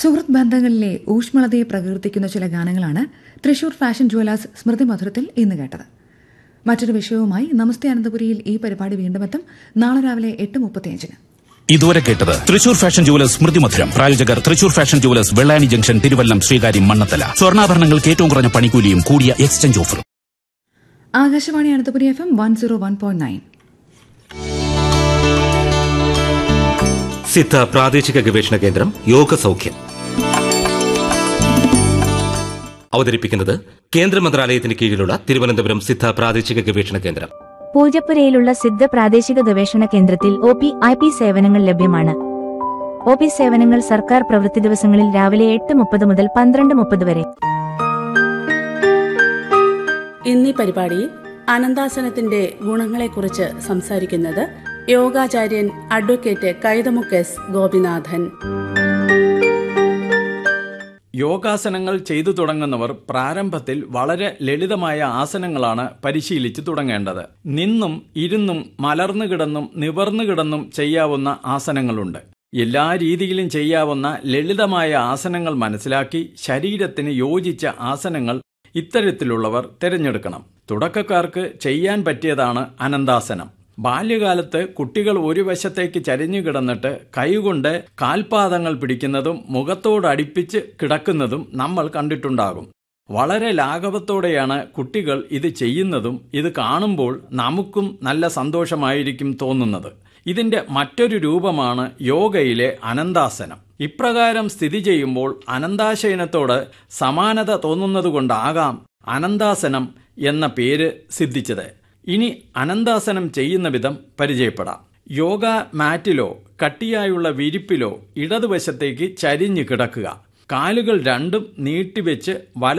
സുഹൃത്ത് ബന്ധങ്ങളിലെ ഊഷ്മളതയെ പ്രകീർത്തിക്കുന്ന ചില ഗാനങ്ങളാണ് തൃശൂർ ഫാഷൻ ജുവലേഴ്സ് സ്മൃതി മധുരത്തിൽ ഇന്ന് കേട്ടത് മറ്റൊരു വിഷയവുമായി നമസ്തേ അനന്തപുരിയിൽ ഈ പരിപാടി വീണ്ടും എത്തും നാളെ രാവിലെ എട്ട് മുപ്പത്തിയഞ്ചിന് ഇതുവരെ കേട്ടത് തൃശൂർ ഫാഷൻ ജുവലേഴ്സ് സ്മൃതി മധുരം പ്രായോജകർ Thrissur fashion jewellers Vellani junction Thiruvallam Sreekaryam Mannanthala സ്വർണ്ണാഭരണങ്ങൾക്ക് ഏറ്റവും കുറഞ്ഞ പണിക്കൂലിയും കൂടിയ എക്സ്ചേഞ്ച് ഓഫറും Akashvani Ananthapuri F M one zero one point nine സിദ്ധ പ്രാദേശിക ഗവേഷണ കേന്ദ്രം യോഗ സൗഖ്യം അവതരിപ്പിക്കുന്നത് കേന്ദ്ര മന്ത്രാലയത്തിന് കീഴിലുള്ള തിരുവനന്തപുരം സിദ്ധ പ്രാദേശിക ഗവേഷണ കേന്ദ്രം പൂജപ്പുരയിലുള്ള സിദ്ധ പ്രാദേശിക ഗവേഷണ കേന്ദ്രത്തിൽ ഒ പി ഐ പി സേവനങ്ങൾ ലഭ്യമാണ് ഒ പി സേവനങ്ങൾ സർക്കാർ പ്രവൃത്തി ദിവസങ്ങളിൽ രാവിലെ എട്ട് മുപ്പത് മുതൽ പന്ത്രണ്ട് മുപ്പത് വരെ ഇന്നീ പരിപാടിയിൽ അനന്താസനത്തിന്റെ ഗുണങ്ങളെക്കുറിച്ച് സംസാരിക്കുന്നത് യോഗാചാര്യൻ അഡ്വക്കേറ്റ് കൈതമുക്ക് എസ് ഗോപിനാഥൻ യോഗാസനങ്ങൾ ചെയ്തു തുടങ്ങുന്നവർ പ്രാരംഭത്തിൽ വളരെ ലളിതമായ ആസനങ്ങളാണ് പരിശീലിച്ചു തുടങ്ങേണ്ടത് നിന്നും ഇരുന്നും മലർന്നു കിടന്നും നിവർന്നു കിടന്നും ചെയ്യാവുന്ന ആസനങ്ങളുണ്ട് എല്ലാ രീതിയിലും ചെയ്യാവുന്ന ലളിതമായ ആസനങ്ങൾ മനസ്സിലാക്കി ശരീരത്തിന് യോജിച്ച ആസനങ്ങൾ ഇത്തരത്തിലുള്ളവർ തിരഞ്ഞെടുക്കണം തുടക്കക്കാർക്ക് ചെയ്യാൻ പറ്റിയതാണ് അനന്താസനം ബാല്യകാലത്ത് കുട്ടികൾ ഒരു വശത്തേക്ക് ചരിഞ്ഞു കിടന്നിട്ട് കൈകൊണ്ട് കാൽപാദങ്ങൾ പിടിക്കുന്നതും മുഖത്തോടടുപ്പിച്ച് കിടക്കുന്നതും നമ്മൾ കണ്ടിട്ടുണ്ടാകും വളരെ ലാഘവത്തോടെയാണ് കുട്ടികൾ ഇത് ചെയ്യുന്നതും ഇത് കാണുമ്പോൾ നമുക്കും നല്ല സന്തോഷമായിരിക്കും തോന്നുന്നത് ഇതിന്റെ മറ്റൊരു രൂപമാണ് യോഗയിലെ അനന്താസനം ഇപ്രകാരം സ്ഥിതി ചെയ്യുമ്പോൾ അനന്താശയനത്തോട് സമാനത തോന്നുന്നതുകൊണ്ടാകാം അനന്താസനം എന്ന പേര് സിദ്ധിച്ചത് ഇനി അനന്താസനം ചെയ്യുന്ന വിധം പരിചയപ്പെടാം യോഗ മാറ്റിലോ കട്ടിയായുള്ള വിരിപ്പിലോ ഇടതുവശത്തേക്ക് ചരിഞ്ഞു കിടക്കുക കാലുകൾ രണ്ടും നീട്ടിവെച്ച് വല